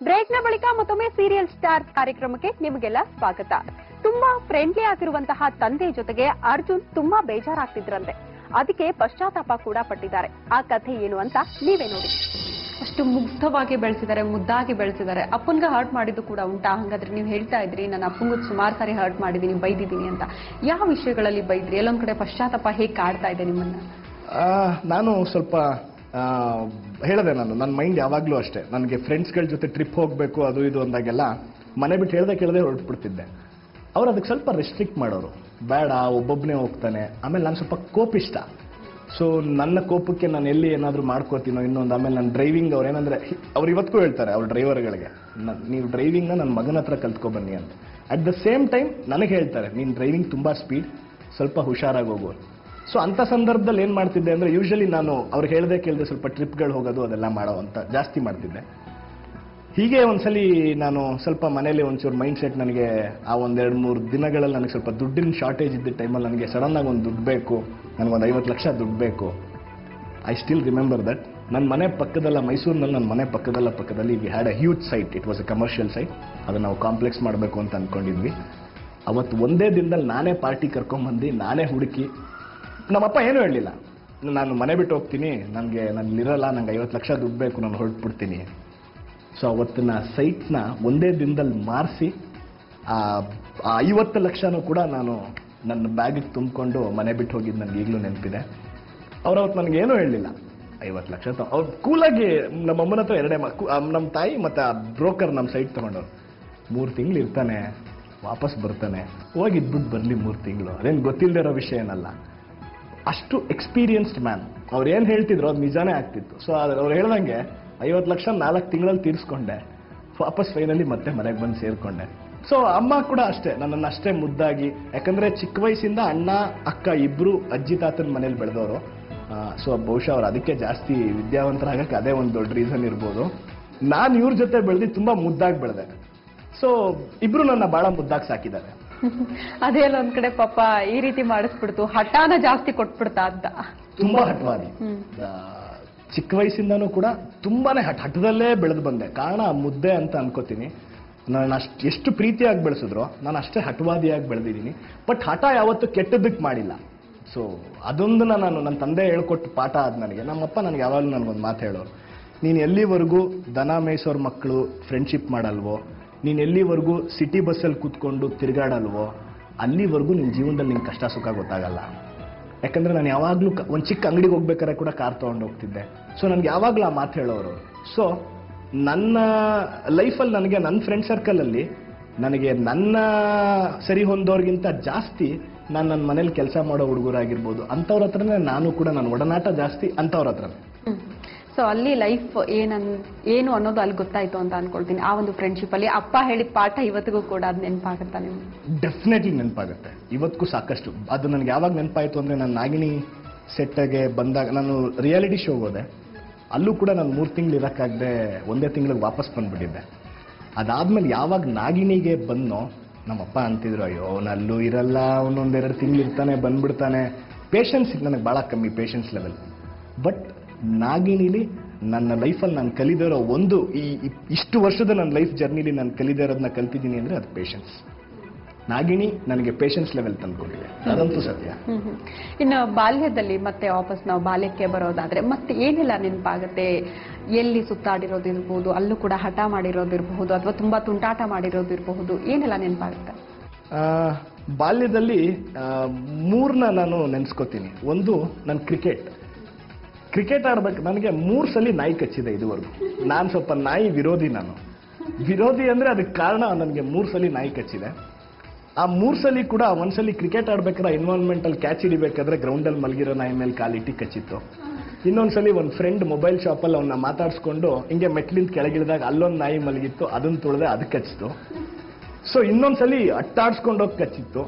Break ನ ಬಳಿಕ ಮತ್ತೊಮ್ಮೆ ಸೀರಿಯಲ್ ಸ್ಟಾರ್ ಕಾರ್ಯಕ್ರಮಕ್ಕೆ ನಿಮಗೆಲ್ಲ ಸ್ವಾಗತ ತುಂಬಾ ಫ್ರೆಂಡ್ಲಿ ಆಗಿರುವಂತಹ ತಂದೆ ಜೊತೆಗೆ ಅರ್ಜುನ್ ತುಂಬಾ ಬೇಜಾರಾಗ್ತಿದ್ರಂತೆ ಅದಕ್ಕೆ ಪಶ್ಚಾತ್ತಾಪ ಕೂಡ ಪಟ್ಟಿದ್ದಾರೆ ಆ ಕಥೆ ಏನು ಅಂತ ನೀವೇ ನೋಡಿ ಅಷ್ಟು ಮುಗ್ಧವಾಗಿ ಬೆಳೆಸಿದ್ದಾರೆ ಮುದ್ದಾಗಿ ಬೆಳೆಸಿದ್ದಾರೆ ಅಪ್ಪನ್ಗೆ ಹರ್ಟ್ ಮಾಡಿದ್ದು ಕೂಡ ಉಂಟಾ ಹಂಗಾದ್ರೆ ನೀವು ಹೇಳ್ತಾ ಇದ್ರಿ ನನ್ನ ಅಪ್ಪಂಗೂ ಸುಮಾರು ಸಾರಿ ಹರ್ಟ್ ಮಾಡಿದ್ದೀನಿ ಬೈದಿದ್ದೀನಿ ಅಂತ ಯಾವ ವಿಷಯಗಳಲ್ಲಿ ಬೈದ್ರಿ ಎಲ್ಲೊಂದ್ ಕಡೆ ಪಶ್ಚಾತ್ತಾಪ ಹೇಗೆ ಕಾಡ್ತಾ ಇದೆ ನಿಮ್ಮನ್ನ ಆ, ನಾನು ಸ್ವಲ್ಪ ಆ, ಹೇಳಿದೆ ನಾನು ನನ್ನ ಮೈಂಡ್ ಯಾವಾಗಲೂ ಅಷ್ಟೇ ನನಗೆ ಫ್ರೆಂಡ್ಸ್ಗಳ ಜೊತೆ ಟ್ರಿಪ್ ಹೋಗಬೇಕು ಅದು ಇದು ಅಂದಾಗೆಲ್ಲ ಮನೆ ಬಿಟ್ಟು ಹೇಳ್ದೆ ಕೇಳದೆ ಹೊರಟ್ಬಿಡ್ತಿದ್ದೆ ಅವ್ರು ಅದಕ್ಕೆ ಸ್ವಲ್ಪ ರೆಸ್ಟ್ರಿಕ್ಟ್ ಮಾಡೋರು ಬೇಡ ಒಬ್ಬೊಬ್ಬನೇ ಹೋಗ್ತಾನೆ ಆಮೇಲೆ ನಾನು ಸ್ವಲ್ಪ ಕೋಪಿಷ್ಟ ಸೊ ನನ್ನ ಕೋಪಕ್ಕೆ ನಾನು ಎಲ್ಲಿ ಏನಾದರೂ ಮಾಡ್ಕೋತೀನೋ ಇನ್ನೊಂದು ಆಮೇಲೆ ನನ್ನ ಡ್ರೈವಿಂಗ್ ಅವ್ರು ಏನಂದ್ರೆ ಅವ್ರು ಇವತ್ತಿಗೂ ಹೇಳ್ತಾರೆ ಅವ್ರ ಡ್ರೈವರ್ಗಳಿಗೆ ನೀವು ಡ್ರೈವಿಂಗ್ನ ನನ್ನ ಮಗನ ಹತ್ರ ಕಲ್ತ್ಕೊ ಬನ್ನಿ ಅಂತ ಅಟ್ ದ ಸೇಮ್ ಟೈಮ್ ನನಗೆ ಹೇಳ್ತಾರೆ ನೀನು ಡ್ರೈವಿಂಗ್ ತುಂಬ ಸ್ಪೀಡ್ ಸ್ವಲ್ಪ ಹುಷಾರಾಗಿ ಹೋಗು ಸೊ ಅಂಥ ಸಂದರ್ಭದಲ್ಲಿ ಏನು ಮಾಡ್ತಿದ್ದೆ ಅಂದರೆ ಯೂಶಲಿ ನಾನು ಅವ್ರಿಗೆ ಹೇಳ್ದೆ ಕೇಳದೆ ಸ್ವಲ್ಪ ಟ್ರಿಪ್ಗಳು ಹೋಗೋದು ಅದೆಲ್ಲ ಮಾಡೋ ಅಂತ ಜಾಸ್ತಿ ಮಾಡ್ತಿದ್ದೆ ಹೀಗೆ ಒಂದ್ಸಲಿ ನಾನು ಸ್ವಲ್ಪ ಮನೇಲಿ ಒಂಚೂರು ಮೈಂಡ್ ಸೆಟ್ ನನಗೆ ಆ ಒಂದೆರಡು ಮೂರು ದಿನಗಳಲ್ಲಿ ನನಗೆ ಸ್ವಲ್ಪ ದುಡ್ಡಿನ ಶಾರ್ಟೇಜ್ ಇದ್ದ ಟೈಮಲ್ಲಿ ನನಗೆ ಸಡನ್ ಆಗಿ ಒಂದು ದುಡ್ಡು ಬೇಕು ನನಗೊಂದು ಐವತ್ತು ಲಕ್ಷ ದುಡ್ಡು ಬೇಕು ಐ ಸ್ಟಿಲ್ ರಿಮೆಂಬರ್ ದಟ್ ನನ್ನ ಮನೆ ಪಕ್ಕದಲ್ಲ ಮೈಸೂರಿನಲ್ಲಿ ನನ್ನ ಮನೆ ಪಕ್ಕದಲ್ಲ ಪಕ್ಕದಲ್ಲಿ we had a huge site it was a commercial site ಅದನ್ನು ನಾವು ಕಾಂಪ್ಲೆಕ್ಸ್ ಮಾಡಬೇಕು ಅಂತ ಅಂದ್ಕೊಂಡಿದ್ವಿ ಅವತ್ತು ಒಂದೇ ದಿನದಲ್ಲಿ ನಾನೇ ಪಾರ್ಟಿ ಕರ್ಕೊಂಬಂದು ನಾನೇ ಹುಡುಕಿ ನಮ್ಮಪ್ಪ ಏನೂ ಹೇಳಲಿಲ್ಲ ನಾನು ಮನೆ ಬಿಟ್ಟು ಹೋಗ್ತೀನಿ ನನಗೆ ನನ್ನಲ್ಲಿರಲ್ಲ ನಂಗೆ ಐವತ್ತು ಲಕ್ಷ ದುಡ್ಡು ಬೇಕು ನಾನು ಹೊರಟ್ಬಿಡ್ತೀನಿ ಸೊ ಅವತ್ತಿನ ಸೈಟ್ನ ಒಂದೇ ದಿನದಲ್ಲಿ ಮಾರಿಸಿ ಆ ಆ ಐವತ್ತು ಲಕ್ಷನೂ ಕೂಡ ನಾನು ನನ್ನ ಬ್ಯಾಗಿಗೆ ತುಂಬಿಕೊಂಡು ಮನೆ ಬಿಟ್ಟು ಹೋಗಿದ್ದು ನನಗೆ ಈಗಲೂ ನೆನಪಿದೆ ಅವ್ರು ಅವತ್ತು ನನಗೇನೂ ಹೇಳಲಿಲ್ಲ ಐವತ್ತು ಲಕ್ಷ ತ ಅವ್ರು ಕೂಲಾಗಿ ನಮ್ಮ ಅಮ್ಮನ ಹತ್ರ ಎರಡೇ ಮಾ ಕು- ಆ, ನಮ್ಮ ತಾಯಿ ಮತ್ತು ಆ ಬ್ರೋಕರ್ ನಮ್ಮ ಸೈಟ್ ತೊಗೊಂಡವ್ರು ಮೂರು ತಿಂಗಳು ಇರ್ತಾನೆ ವಾಪಸ್ ಬರ್ತಾನೆ ಹೋಗಿದ್ಬಿಟ್ಟು ಬರಲಿ ಮೂರು ತಿಂಗಳು ಅದೇನು ಗೊತ್ತಿಲ್ಲದೆ ಇರೋ ವಿಷಯ ಏನಲ್ಲ ಅಷ್ಟು ಎಕ್ಸ್ಪೀರಿಯನ್ಸ್ಡ್ ಮ್ಯಾನ್ ಅವ್ರು ಏನು ಹೇಳ್ತಿದ್ರು ಅದು ನಿಜಾನೇ ಆಗ್ತಿತ್ತು ಸೊ ಅವ್ರು ಹೇಳ್ದಂಗೆ ಐವತ್ತು ಲಕ್ಷ ನಾಲ್ಕು ತಿಂಗಳಲ್ಲಿ ತೀರಿಸ್ಕೊಂಡೆ ವಾಪಸ್ ಫೈನಲಿ ಮತ್ತೆ ಮನೆಗೆ ಬಂದು ಸೇರಿಕೊಂಡೆ ಸೊ ಅಮ್ಮ ಕೂಡ ಅಷ್ಟೇ ನನ್ನನ್ನು ಅಷ್ಟೇ ಮುದ್ದಾಗಿ ಯಾಕಂದ್ರೆ ಚಿಕ್ಕ ವಯಸ್ಸಿಂದ ಅಣ್ಣ ಅಕ್ಕ ಇಬ್ರು ಅಜ್ಜಿ ತಾತನ ಮನೇಲಿ ಬೆಳೆದವರು ಸೊ ಬಹುಶಃ ಅವ್ರು ಅದಕ್ಕೆ ಜಾಸ್ತಿ ವಿದ್ಯಾವಂತರಾಗಕ್ಕೆ ಅದೇ ಒಂದು ದೊಡ್ಡ ರೀಸನ್ ಇರ್ಬೋದು ನಾನು ಇವ್ರ ಜೊತೆ ಬೆಳೆದು ತುಂಬಾ ಮುದ್ದಾಗಿ ಬೆಳೆದೆ ಸೊ ಇಬ್ರು ನನ್ನ ಬಹಳ ಮುದ್ದಾಗಿ ಸಾಕಿದ್ದಾರೆ ಅದೇ ಅಲ್ಲ ಒಂದ್ ಕಡೆ ಪಾಪ ಈ ರೀತಿ ಮಾಡಿಸ್ಬಿಡ್ತು ಹಠಾನ ಜಾಸ್ತಿ ಕೊಟ್ಬಿಡ್ತಾ ಅಂತ ತುಂಬಾ ಹಠವಾದಿ ಹ್ಮ್. ಆ, ಚಿಕ್ಕ ವಯಸ್ಸಿಂದನೂ ಕೂಡ ತುಂಬಾನೇ ಹಠ ಹಠದಲ್ಲೇ ಬೆಳೆದು ಬಂದೆ ಕಾರಣ ಆ ಮುದ್ದೆ ಅಂತ ಅನ್ಕೋತೀನಿ ನಾನು ಅಷ್ಟು ಎಷ್ಟು ಪ್ರೀತಿಯಾಗಿ ಬೆಳೆಸಿದ್ರು ನಾನು ಅಷ್ಟೇ ಹಠವಾದಿಯಾಗಿ ಬೆಳೆದಿದ್ದೀನಿ ಬಟ್ ಹಠ ಯಾವತ್ತೂ ಕೆಟ್ಟದಕ್ಕೆ ಮಾಡಿಲ್ಲ ಸೊ ಅದೊಂದನ್ನ ನಾನು ನನ್ನ ತಂದೆ ಹೇಳ್ಕೊಟ್ಟು ಪಾಠ ಆದ ನನಗೆ ನಮ್ಮಪ್ಪ ನನಗೆ ಯಾವಾಗಲೂ ನನಗೊಂದು ಮಾತು ಹೇಳೋರು ನೀನು ಎಲ್ಲಿವರೆಗೂ ದನ ಮೇಯ್ಸೋರ್ ಮಕ್ಕಳು ಫ್ರೆಂಡ್ಶಿಪ್ ಮಾಡಲ್ವೋ ನೀನು ಎಲ್ಲಿವರೆಗೂ ಸಿಟಿ ಬಸ್ಸಲ್ಲಿ ಕೂತ್ಕೊಂಡು ತಿರುಗಾಡಲ್ವೋ ಅಲ್ಲಿವರೆಗೂ ನಿನ್ನ ಜೀವನದಲ್ಲಿ ನಿಂಗೆ ಕಷ್ಟ ಸುಖ ಗೊತ್ತಾಗಲ್ಲ ಯಾಕಂದ್ರೆ ನಾನು ಯಾವಾಗಲೂ ಒಂದು ಚಿಕ್ಕ ಅಂಗಡಿಗೆ ಹೋಗ್ಬೇಕಾದ್ರೆ ಕೂಡ ಕಾರ್ ತೊಗೊಂಡು ಹೋಗ್ತಿದ್ದೆ ಸೊ ನನಗೆ ಯಾವಾಗಲೂ ಆ ಮಾತು ಹೇಳೋರು ಸೊ ನನ್ನ ಲೈಫಲ್ಲಿ ನನಗೆ ನನ್ನ ಫ್ರೆಂಡ್ ಸರ್ಕಲಲ್ಲಿ ನನಗೆ ನನ್ನ ಸರಿ ಹೊಂದೋರ್ಗಿಂತ ಜಾಸ್ತಿ ನಾನು ನನ್ನ ಮನೇಲಿ ಕೆಲಸ ಮಾಡೋ ಹುಡುಗರಾಗಿರ್ಬೋದು ಅಂಥವ್ರ ಹತ್ರನೇ ನಾನು ಕೂಡ ನನ್ನ ಒಡನಾಟ ಜಾಸ್ತಿ ಅಂಥವ್ರ ಹತ್ರನೇ ಸೊ ಅಲ್ಲಿ ಲೈಫ್ ಏನನ್ ಏನು ಅನ್ನೋದು ಅಲ್ಲಿ ಗೊತ್ತಾಯ್ತು ಅಂತ ಅನ್ಕೊಳ್ತೀನಿ ಆ ಒಂದು ಫ್ರೆಂಡ್ಶಿಪ್ ಅಲ್ಲಿ ಅಪ್ಪ ಹೇಳಿದ ಪಾಠ ಇವತ್ತಿಗೂ ಕೂಡ ಅದ್ ನೆನಪಾಗುತ್ತಾ ನಿಮ್ಗೆ ಡೆಫಿನೆಟ್ಲಿ ನೆನಪಾಗುತ್ತೆ ಇವತ್ತಿಗೂ ಸಾಕಷ್ಟು ಅದು ನನಗೆ ಯಾವಾಗ ನೆನಪಾಯಿತು ಅಂದರೆ ನಾನು ನಾಗಿಣಿ ಸೆಟ್ಗೆ ಬಂದಾಗ ನಾನು ರಿಯಾಲಿಟಿ ಶೋಗೆ ಹೋದೆ ಅಲ್ಲೂ ಕೂಡ ನಾನು ಮೂರು ತಿಂಗಳು ಇರೋಕ್ಕಾಗದೆ ಒಂದೇ ತಿಂಗಳಿಗೆ ವಾಪಸ್ ಬಂದ್ಬಿಟ್ಟಿದ್ದೆ ಅದಾದ್ಮೇಲೆ ಯಾವಾಗ ನಾಗಿಣಿಗೆ ಬಂದನೋ ನಮ್ಮಪ್ಪ ಅಂತಿದ್ರು ಅಯ್ಯೋ ಅವ್ನು ಅಲ್ಲೂ ಇರಲ್ಲ ಅವನೊಂದೆರಡು ತಿಂಗಳು ಇರ್ತಾನೆ ಬಂದ್ಬಿಡ್ತಾನೆ ಪೇಷನ್ಸ್ ನನಗೆ ಭಾಳ ಕಮ್ಮಿ ಪೇಷನ್ಸ್ ಲೆವೆಲ್ ಬಟ್ ನಾಗಿಣಿಲಿ ನನ್ನ ಲೈಫಲ್ಲಿ ನಾನು ಕಲಿದಿರೋ ಒಂದು ಈ ಈ- ಇಷ್ಟು ವರ್ಷದ ನನ್ನ ಲೈಫ್ ಜರ್ನಿಲಿ ನಾನು ಕಲಿದೇ ಇರೋದನ್ನ ಕಲ್ತಿದ್ದೀನಿ ಅಂದರೆ ಅದು ಪೇಷನ್ಸ್ ನಾಗಿಣಿ ನನಗೆ ಪೇಷನ್ಸ್ ಲೆವೆಲ್ ತಂದ್ಕೊಂಡಿದೆ ಅದಂತೂ ಸತ್ಯ ಹ್ಮ್ ಹ್ಮ್. ಇನ್ನು ಬಾಲ್ಯದಲ್ಲಿ ಮತ್ತೆ ವಾಪಸ್ ನಾವು ಬಾಲ್ಯಕ್ಕೆ ಬರೋದಾದ್ರೆ ಮತ್ತೆ ಏನೆಲ್ಲ ನೆನಪಾಗುತ್ತೆ ಎಲ್ಲಿ ಸುತ್ತಾಡಿರೋದಿರ್ಬೋದು ಅಲ್ಲೂ ಕೂಡ ಹಠ ಮಾಡಿರೋದಿರಬಹುದು ಅಥವಾ ತುಂಬಾ ತುಂಟಾಟ ಮಾಡಿರೋದಿರಬಹುದು ಏನೆಲ್ಲ ನೆನಪಾಗುತ್ತೆ ಆ, ಬಾಲ್ಯದಲ್ಲಿ ಆ, ಮೂರ್ನ ನಾನು ನೆನೆಸ್ಕೋತೀನಿ ಒಂದು ನನ್ನ ಕ್ರಿಕೆಟ್ ಕ್ರಿಕೆಟ್ ಆಡ್ಬೇಕು ನನಗೆ ಮೂರು ಸಲ ನಾಯಿ ಕಚ್ಚಿದೆ ಇದುವರೆಗೂ ನಾನು ಸ್ವಲ್ಪ ನಾಯಿ ವಿರೋಧಿ ನಾನು ವಿರೋಧಿ ಅಂದರೆ ಅದಕ್ಕೆ ಕಾರಣ ನನಗೆ ಮೂರು ಸಲ ನಾಯಿ ಕಚ್ಚಿದೆ ಆ ಮೂರು ಸಲ ಕೂಡ ಒಂದ್ಸಲಿ ಕ್ರಿಕೆಟ್ ಆಡ್ಬೇಕಾದ್ರೆ ಇನ್ವಾಲ್ವ್ಮೆಂಟಲ್ಲಿ ಕ್ಯಾಚ್ ಹಿಡಿಬೇಕಾದ್ರೆ ಗ್ರೌಂಡಲ್ಲಿ ಮಲಗಿರೋ ನಾಯಿ ಮೇಲೆ ಕಾಲಿಟ್ಟು ಕಚ್ಚಿತ್ತು ಇನ್ನೊಂದ್ಸಲಿ ಒಂದು ಫ್ರೆಂಡ್ ಮೊಬೈಲ್ ಶಾಪಲ್ಲಿ ಅವನ್ನ ಮಾತಾಡಿಸ್ಕೊಂಡು ಹಿಂಗೆ ಮೆಟ್ಲಿಂದ ಕೆಳಗಿಳಿದಾಗ ಅಲ್ಲೊಂದು ನಾಯಿ ಮಲಗಿತ್ತು ಅದನ್ನ ತುಳಿದೆ ಅದಕ್ಕೆ ಕಚ್ಚಿತು ಸೊ ಇನ್ನೊಂದ್ಸಲಿ ಅಟ್ಟಾಡ್ಸ್ಕೊಂಡು ಹೋಗಿ ಕಚ್ಚಿತ್ತು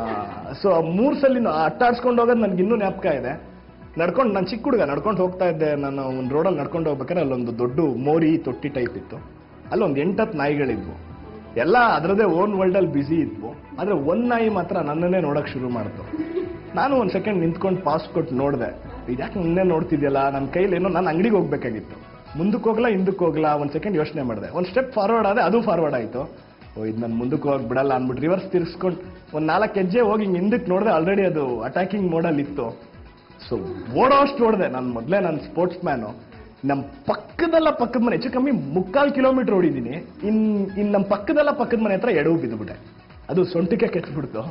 ಸೊ ಮೂರು ಸಲ ಅಟ್ಟಾಡ್ಸ್ಕೊಂಡು ಹೋಗೋದು ನನ್ಗೆ ಇನ್ನೂ ಜ್ಞಾಪಕ ಇದೆ ನಡ್ಕೊಂಡು ನಾನು ಚಿಕ್ಕ ಹುಡುಗ ನಡ್ಕೊಂಡು ಹೋಗ್ತಾ ಇದ್ದೆ ನಾನು ಒಂದು ರೋಡಲ್ಲಿ ನಡ್ಕೊಂಡು ಹೋಗ್ಬೇಕಾದ್ರೆ ಅಲ್ಲೊಂದು ದೊಡ್ಡ ಮೋರಿ ತೊಟ್ಟಿ ಟೈಪ್ ಇತ್ತು ಅಲ್ಲೊಂದು ಎಂಟತ್ತು ನಾಯಿಗಳಿದ್ವು ಎಲ್ಲ ಅದರದೇ ಓನ್ ವರ್ಲ್ಡಲ್ಲಿ ಬ್ಯುಸಿ ಇದ್ವು ಆದರೆ ಒಂದು ನಾಯಿ ಮಾತ್ರ ನನ್ನನ್ನೇ ನೋಡೋಕೆ ಶುರು ಮಾಡ್ತು ನಾನು ಒಂದು ಸೆಕೆಂಡ್ ನಿಂತ್ಕೊಂಡು ಪಾಸ್ ಕೊಟ್ಟು ನೋಡಿದೆ ಇದ್ಯಾಕೆ ನಿನ್ನೆ ನೋಡ್ತಿದ್ಯಲ್ಲ ನನ್ನ ಕೈಲಿ ಏನೋ ನಾನು ಅಂಗಡಿಗೆ ಹೋಗ್ಬೇಕಾಗಿತ್ತು ಮುಂದಕ್ಕೆ ಹೋಗ್ಲಾ ಹಿಂದಕ್ಕೆ ಹೋಗ್ಲಾ ಒಂದ್ ಸೆಕೆಂಡ್ ಯೋಚನೆ ಮಾಡಿದೆ ಒಂದ್ ಸ್ಟೆಪ್ ಫಾರ್ವರ್ಡ್ ಆದ್ರೆ ಅದು ಫಾರ್ವರ್ಡ್ ಆಯ್ತು ಓ ಇದು ನಾನು ಮುಂದಕ್ಕೆ ಹೋಗಿ ಬಿಡಲ್ಲ ಅಂದ್ಬಿಟ್ಟು ರಿವರ್ಸ್ ತಿರ್ಸ್ಕೊಂಡು ಒಂದ್ ನಾಲ್ಕು ಹೆಜ್ಜೆ ಹೋಗಿ ಹಿಂಗ್ ಹಿಂದಕ್ಕೆ ನೋಡಿದೆ ಆಲ್ರೆಡಿ ಅದು ಅಟ್ಯಾಕಿಂಗ್ ಮೋಡಲ್ಲಿ ಇತ್ತು ಸೊ ಓಡೋಷ್ಟು ಓಡಿದೆ ನಾನು ಮೊದಲೇ ನಾನು ಸ್ಪೋರ್ಟ್ಸ್ ಮ್ಯಾನು ನಮ್ಮ ಪಕ್ಕದಲ್ಲ ಪಕ್ಕದ ಮನೆ ಹೆಚ್ಚು ಕಮ್ಮಿ ಮುಕ್ಕಾಲು ಕಿಲೋಮೀಟರ್ ಓಡಿದ್ದೀನಿ ಇನ್ ಇನ್ ನಮ್ಮ ಪಕ್ಕದಲ್ಲ ಪಕ್ಕದ ಮನೆ ಹತ್ರ ಎಡವು ಬಿದ್ದುಬಿಟ್ಟೆ ಅದು ಸೊಂಟಿಗೆ ಕೆಟ್ಬಿಡ್ತು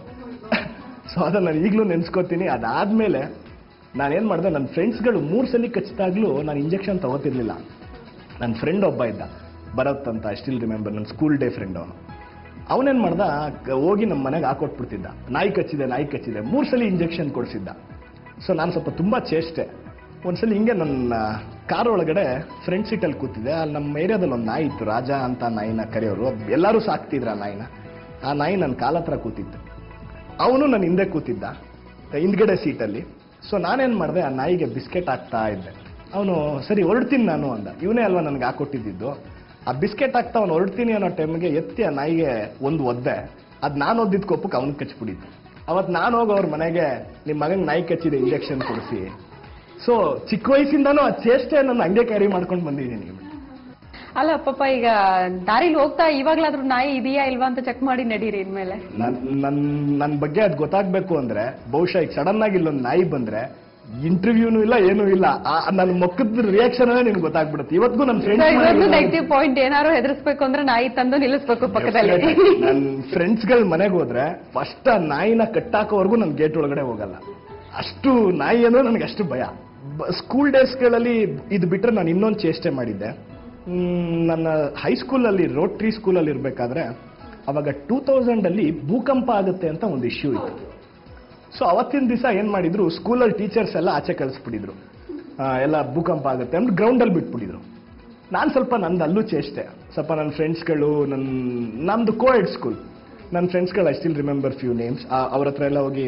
ಸೊ ಅದನ್ನ ನಾನು ಈಗಲೂ ನೆನ್ಸ್ಕೊತೀನಿ ಅದಾದ್ಮೇಲೆ ನಾನೇನ್ ಮಾಡಿದೆ ನನ್ನ ಫ್ರೆಂಡ್ಸ್ಗಳು ಮೂರು ಸಲ ಕಚ್ಚಿದಾಗ್ಲೂ ನಾನು ಇಂಜೆಕ್ಷನ್ ತಗೋತಿರ್ಲಿಲ್ಲ ನನ್ನ ಫ್ರೆಂಡ್ ಒಬ್ಬ ಇದ್ದ ಭರತ್ ಅಂತ ಸ್ಟಿಲ್ ರಿಮೆಂಬರ್ ನನ್ನ ಸ್ಕೂಲ್ ಡೇ ಫ್ರೆಂಡ್ ಅವನು ಅವನೇನ್ ಮಾಡ್ದ ಕ- ಹೋಗಿ ನಮ್ಮ ಮನೆಗೆ ಹಾಕೊಟ್ಬಿಡ್ತಿದ್ದ ನಾಯಿ ಕಚ್ಚಿದೆ ನಾಯಿ ಕಚ್ಚಿದೆ ಮೂರು ಸಲ ಇಂಜೆಕ್ಷನ್ ಕೊಡಿಸಿದ್ದ ಸೊ ನಾನು ಸ್ವಲ್ಪ ತುಂಬಾ ಚೇಷ್ಟೆ ಒಂದ್ಸಲ ಹಿಂಗೆ ನನ್ನ ಕಾರ್ ಒಳಗಡೆ ಫ್ರಂಟ್ ಸೀಟಲ್ಲಿ ಕೂತಿದ್ದೆ ಅಲ್ಲಿ ನಮ್ಮ ಏರಿಯಾದಲ್ಲಿ ಒಂದು ನಾಯಿ ಇತ್ತು ರಾಜ ಅಂತ ನಾಯಿನ ಕರೆಯೋರು ಎಲ್ಲರೂ ಸಾಕ್ತಿದ್ರು ಆ ನಾಯಿನ ಆ ನಾಯಿ ನನ್ನ ಕಾಲ ಹತ್ರ ಕೂತಿತ್ತು ಅವನು ನನ್ನ ಹಿಂದೆ ಕೂತಿದ್ದ ಹಿಂದ್ಗಡೆ ಸೀಟಲ್ಲಿ ಸೊ ನಾನೇನ್ ಮಾಡಿದೆ ಆ ನಾಯಿಗೆ ಬಿಸ್ಕೆಟ್ ಹಾಕ್ತಾ ಇದ್ದೆ ಅವನು ಸರಿ ಹೊರಡ್ತೀನಿ ನಾನು ಅಂದ ಇವನೇ ಅಲ್ವಾ ನನಗೆ ಹಾಕೊಟ್ಟಿದ್ದು ಆ ಬಿಸ್ಕೆಟ್ ಹಾಕ್ತಾ ಅವ್ನು ಹೊರಡ್ತೀನಿ ಅನ್ನೋ ಟೈಮ್ಗೆ ಎತ್ತಿ ಆ ನಾಯಿಗೆ ಒಂದು ಒದ್ದೆ ಅದ್ ನಾನು ಒದ್ದಿದ್ ಕೊಪ್ಪಕ್ಕೆ ಅವ್ನು ಕಚ್ಬಿಟ್ಟಿದ್ದು ಅವತ್ ನಾನು ಹೋಗಿ ಅವ್ರ ಮನೆಗೆ ನಿಮ್ಮ ಮಗಂಗೆ ನಾಯಿ ಕಚ್ಚಿದೆ ಇಂಜೆಕ್ಷನ್ ಕೊಡಿಸಿ ಸೊ ಚಿಕ್ಕ ವಯಸ್ಸಿಂದನೂ ಆ ಚೇಷ್ಟೆ ನಾನು ಹಂಗೆ ಕ್ಯಾರಿ ಮಾಡ್ಕೊಂಡು ಬಂದಿದ್ದೀನಿ ಅಲ್ಲ ಪಾಪ ಈಗ ದಾರಿಲಿ ಹೋಗ್ತಾ ಇವಾಗ್ಲಾದ್ರೂ ನಾಯಿ ಇದೆಯಾ ಇಲ್ವಾ ಅಂತ ಚೆಕ್ ಮಾಡಿ ನಡೀರಿ ಇನ್ಮೇಲೆ ನನ್ ನನ್ ನನ್ನ ಬಗ್ಗೆ ಅದು ಗೊತ್ತಾಗ್ಬೇಕು ಅಂದ್ರೆ ಬಹುಶಃ ಈಗ ಸಡನ್ ಆಗಿ ಇಲ್ಲೊಂದು ನಾಯಿ ಬಂದ್ರೆ ಇಂಟರ್ವ್ಯೂನು ಇಲ್ಲ ಏನೂ ಇಲ್ಲ ನನ್ನ ಮುಖದ ರಿಯಾಕ್ಷನ್ ನಿನ್ಗೆ ಗೊತ್ತಾಗ್ಬಿಡುತ್ತೆ ಇವತ್ತಿಗೂ ನನ್ನ So, ಇದೊಂದು ಫ್ರೆಂಡ್ಸ್ ನೆಗೆಟಿವ್ ಪಾಯಿಂಟ್ ಏನಾದ್ರು ಹೆದರ್ಸ್ಬೇಕು ಅಂದ್ರೆ ನಾಯಿ ತಂದು ನಿಲ್ಲಿಸ್ಬೇಕು ಪಕ್ಕದಲ್ಲಿ ನನ್ನ ಫ್ರೆಂಡ್ಸ್ಗಳ ಮನೆಗೆ ಹೋದ್ರೆ ಫಸ್ಟ್ ಆ ನಾಯಿನ ಕಟ್ಟಾಕೋವರೆಗೂ ನಾನು ಗೇಟ್ ಒಳಗಡೆ ಹೋಗಲ್ಲ ಅಷ್ಟು ನಾಯಿ ಅಂದ್ರೆ ನನಗೆ ಅಷ್ಟು ಭಯ ಸ್ಕೂಲ್ ಡೇಸ್ಗಳಲ್ಲಿ ಇದು ಬಿಟ್ರೆ ನಾನು ಇನ್ನೊಂದು ಚೇಷ್ಟೆ ಮಾಡಿದ್ದೆ ಮ್, ನನ್ನ ಹೈಸ್ಕೂಲಲ್ಲಿ ರೋಟ್ರಿ ಸ್ಕೂಲಲ್ಲಿ ಇರಬೇಕಾದ್ರೆ ಅವಾಗ ಟೂ ತೌಸಂಡಲ್ಲಿ ಭೂಕಂಪ ಆಗುತ್ತೆ ಅಂತ ಒಂದು ಇಶ್ಯೂ ಇತ್ತು ಸೊ ಅವತ್ತಿನ ದಿವಸ ಏನ್ ಮಾಡಿದ್ರು ಸ್ಕೂಲಲ್ಲಿ ಟೀಚರ್ಸ್ ಎಲ್ಲ ಆಚೆ ಕಳಿಸ್ಬಿಟ್ಟಿದ್ರು ಆ, ಎಲ್ಲ ಭೂಕಂಪ ಆಗುತ್ತೆ ಅಂದ್ರೆ ಗ್ರೌಂಡಲ್ಲಿ ಬಿಟ್ಬಿಟ್ಟಿದ್ರು ನಾನು ಸ್ವಲ್ಪ ನಂದು ಅಲ್ಲೂ ಚೇಷ್ಟೆ ಸ್ವಲ್ಪ ನನ್ನ ಫ್ರೆಂಡ್ಸ್ಗಳು ನನ್ನ ನಮ್ದು ಕೋಎಡ್ ಸ್ಕೂಲ್ ನನ್ನ ಫ್ರೆಂಡ್ಸ್ಗಳು I still remember few names ಅವ್ರ ಹತ್ರ ಎಲ್ಲ ಹೋಗಿ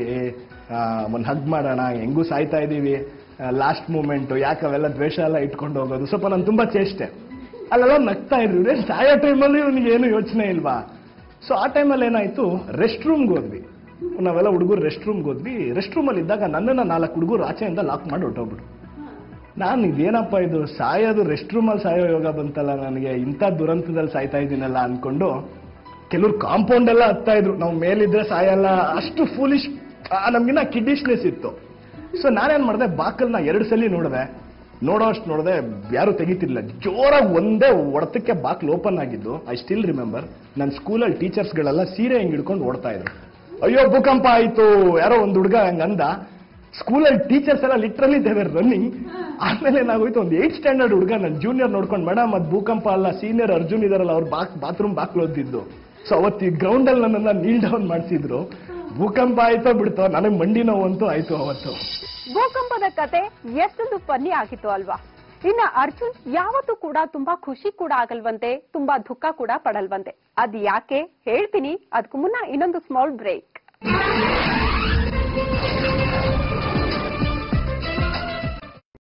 ಒಂದು ಹಗ್ ಮಾಡೋಣ ಹೆಂಗೂ ಸಾಯ್ತಾ ಇದ್ದೀವಿ ಲಾಸ್ಟ್ ಮೂಮೆಂಟು ಯಾಕೆ ಅವೆಲ್ಲ ದ್ವೇಷ ಎಲ್ಲ ಇಟ್ಕೊಂಡು ಹೋಗೋದು ಸ್ವಲ್ಪ ನಾನು ತುಂಬಾ ಚೇಷ್ಟೆ ಅಲ್ಲೆಲ್ಲ ನಗ್ತಾ ಇದ್ರು ಇವ್ರೇನ್ ಸಾಯೋ ಟೈಮಲ್ಲಿ ಇವನಿಗೆ ಏನು ಯೋಚನೆ ಇಲ್ವಾ ಸೊ ಆ ಟೈಮಲ್ಲಿ ಏನಾಯ್ತು ರೆಸ್ಟ್ ರೂಮ್ಗೆ ಹೋದ್ವಿ ನಾವೆಲ್ಲ ಹುಡುಗರು ರೆಸ್ಟ್ ರೂಮ್ಗೆ ಹೋದ್ವಿ ರೆಸ್ಟ್ ರೂಮಲ್ಲಿ ಇದ್ದಾಗ ನನ್ನನ್ನ ನಾಲ್ಕು ಹುಡುಗರು ಆಚೆಯಿಂದ ಲಾಕ್ ಮಾಡಿ ಹೊಟ್ಟೋಗ್ಬಿಟ್ರು ನಾನು ಇದೇನಪ್ಪ ಇದು ಸಾಯೋದು ರೆಸ್ಟ್ ರೂಮಲ್ಲಿ ಸಾಯೋ ಯೋಗ ಬಂತಲ್ಲ ನನಗೆ ಇಂಥ ದುರಂತದಲ್ಲಿ ಸಾಯ್ತಾ ಇದ್ದೀನಲ್ಲ ಅನ್ಕೊಂಡು ಕೆಲವ್ರು ಕಾಂಪೌಂಡ್ ಎಲ್ಲ ಹತ್ತಾ ಇದ್ರು ನಾವು ಮೇಲಿದ್ರೆ ಸಾಯಲ್ಲ ಅಷ್ಟು ಫೂಲಿಶ್ ನಮ್ಗಿನ್ನ ಕಿಡ್ಡಿಶ್ನೆಸ್ ಇತ್ತು ಸೊ ನಾನೇನ್ ಮಾಡಿದೆ ಬಾಕಲ್ನ ಎರಡು ಸಲ ನೋಡಿದೆ ನೋಡೋ ಅಷ್ಟು ನೋಡಿದೆ ಯಾರು ತೆಗಿತಿರ್ಲಿಲ್ಲ ಜೋರಾಗಿ ಒಂದೇ ಹೊಡೆತಕ್ಕೆ ಬಾಕ್ಲ್ ಓಪನ್ ಆಗಿದ್ದು ಐ ಸ್ಟಿಲ್ ರಿಮೆಂಬರ್ ನನ್ನ ಸ್ಕೂಲಲ್ಲಿ ಟೀಚರ್ಸ್ಗಳೆಲ್ಲ ಸೀರೆ ಹಿಂಗ್ ಹಿಡ್ಕೊಂಡು ಓಡ್ತಾ ಇದ್ರು ಅಯ್ಯೋ ಭೂಕಂಪ ಆಯ್ತು ಯಾರೋ ಒಂದು ಹುಡುಗ ಹಂಗಂದ ಸ್ಕೂಲಲ್ಲಿ ಟೀಚರ್ಸ್ ಎಲ್ಲ ಲಿಟ್ರಲಿ ದೇವರ್ ರನ್ನಿಂಗ್ ಆಮೇಲೆ ಏನಾಗೋಯ್ತು ಒಂದು ಏಟ್ ಸ್ಟ್ಯಾಂಡರ್ಡ್ ಹುಡುಗ ನನ್ನ ಜೂನಿಯರ್ ನೋಡ್ಕೊಂಡು ಮೇಡಮ್ ಅದು ಭೂಕಂಪ ಅಲ್ಲ ಸೀನಿಯರ್ ಅರ್ಜುನ್ ಇದಾರಲ್ಲ ಅವ್ರು ಬಾಕ್ ಬಾತ್ರೂಮ್ ಬಾಕ್ಲು ಓದಿದ್ದು ಸೊ ಅವತ್ತು ಈ ಗ್ರೌಂಡಲ್ಲಿ ನನ್ನನ್ನ ನೀಲ್ ಡೌನ್ ಮಾಡಿಸಿದ್ರು ಭೂಕಂಪ ಆಯ್ತೋ ಬಿಡ್ತೋ ನನಗೆ ಮಂಡಿ ನೋವಂತೂ ಆಯ್ತು ಅವತ್ತು ಭೂಕಂಪದ ಕತೆ ಎಷ್ಟೊಂದು ಫನ್ನಿ ಆಗಿತ್ತು ಅಲ್ವಾ ಇನ್ನ ಅರ್ಜುನ್ ಯಾವತ್ತೂ ಕೂಡ ತುಂಬಾ ಖುಷಿ ಕೂಡ ಆಗಲ್ವಂತೆ ತುಂಬಾ ದುಃಖ ಕೂಡ ಪಡಲ್ವಂತೆ ಅದ್ ಯಾಕೆ ಹೇಳ್ತೀನಿ ಅದಕ್ಕೂ ಮುನ್ನ ಇನ್ನೊಂದು ಸ್ಮಾಲ್ ಬ್ರೇಕ್